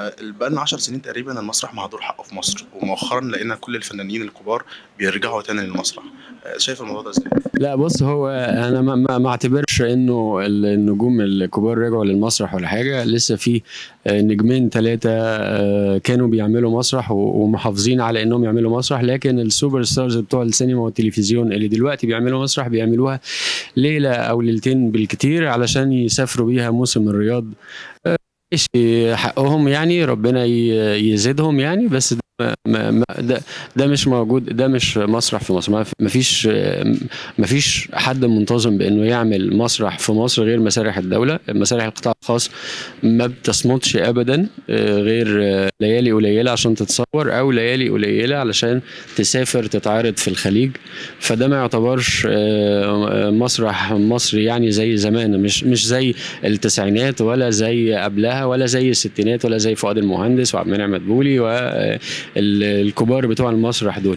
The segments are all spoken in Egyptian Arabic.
آه، بقالنا 10 سنين تقريبا المسرح مهدور حقه في مصر ومؤخرا لقينا كل الفنانين الكبار بيرجعوا تاني للمسرح آه، شايف الموضوع ده ازاي؟ لا بص هو انا ما ما ما اعتبرش انه النجوم الكبار رجعوا للمسرح ولا حاجه لسه في آه، نجمين ثلاثه كانوا بيعملوا مسرح و- ومحافظين على انهم يعملوا مسرح لكن السوبر ستارز بتوع السينما والتلفزيون اللي دلوقتي بيعملوا مسرح بيعملوها ليله او ليلتين بالكتير علشان يسافروا بيها موسم الرياض آه، ماشي حقهم يعني ربنا ي- يزيدهم يعني بس ده ما ما ده, ده مش موجود ده مش مسرح في مصر ما في- ما فيش ما فيش حد منتظم بانه يعمل مسرح في مصر غير مسارح الدوله مسارح القطاع الخاص ما بتصمتش ابدا آه، غير آه، ليالي قليله عشان تتصور او ليالي قليله علشان تسافر تتعرض في الخليج فده ما يعتبرش آه، مسرح مصري يعني زي زمان مش مش زي التسعينات ولا زي قبلها ولا زي الستينات ولا زي فؤاد المهندس وعبد المنعم مدبولي والكبار بتوع المسرح دول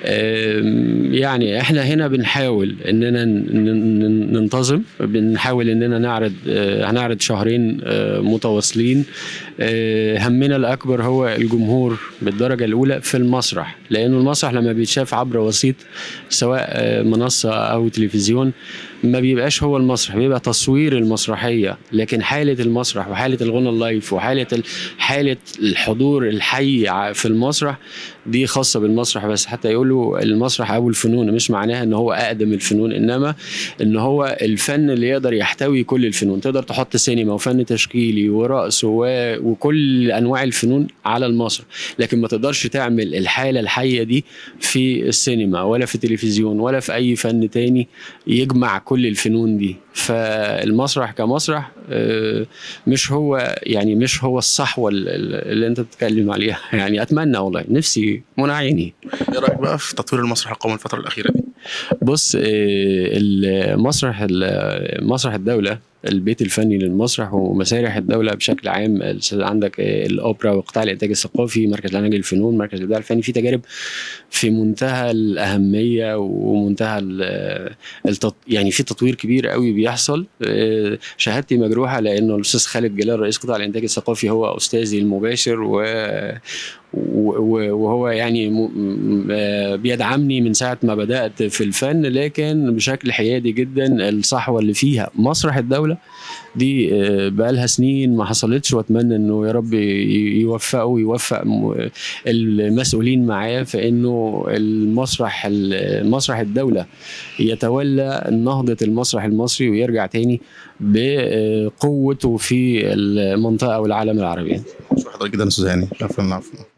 آم، يعني احنا هنا بنحاول اننا ن- ن- ننتظم بنحاول اننا نعرض آه، هنعرض شهرين آه، متواصلين آه، همنا الاكبر هو الجمهور بالدرجه الاولى في المسرح لانه المسرح لما بيتشاف عبر وسيط سواء آه، منصه او تلفزيون ما بيبقاش هو المسرح بيبقى تصوير المسرحيه لكن حاله المسرح وحاله الغنى اللايف وحاله ال- حاله الحضور الحي ع- في المسرح دي خاصه بالمسرح بس حتى يقولوا المسرح ابو الفنون مش معناها ان هو اقدم الفنون انما ان هو الفن اللي يقدر يحتوي كل الفنون تقدر تحط سينما وفن تشكيلي ورقص و- وكل انواع الفنون على المسرح لكن ما تقدرش تعمل الحاله الحيه دي في السينما ولا في التلفزيون ولا في اي فن تاني يجمع كل الفنون دي فالمسرح كمسرح آه، مش هو يعني مش هو الصحوه ال- ال- اللي انت بتتكلم عليها يعني اتمنى والله نفسي منى عيني ايه رايك بقى في تطوير المسرح القومي الفتره الاخيره دي؟ بص آه، المسرح ال- مسرح الدولة البيت الفني للمسرح ومسارح الدولة بشكل عام الس- عندك آه، الأوبرا وقطاع الإنتاج الثقافي مركز العناج للفنون مركز الإبداع الفني في تجارب في منتهى الأهمية ومنتهى ال- التط... يعني في تطوير كبير قوي بيحصل آه، شهادتي مجروحة لأنه الأستاذ خالد جلال رئيس قطاع الإنتاج الثقافي هو أستاذي المباشر و و- وهو يعني م- م- آه بيدعمني من ساعة ما بدأت في الفن لكن بشكل حيادي جدا الصحوة اللي فيها مسرح الدولة دي آه، بقالها سنين ما حصلتش واتمنى انه يا رب ي- يوفقه ويوفق م- المسؤولين معاه في انه المسرح المسرح الدولة يتولى نهضة المسرح المصري ويرجع تاني بقوته في المنطقة والعالم العربي شكرا حضرتك جدا يا استاذ هاني شكرا العفو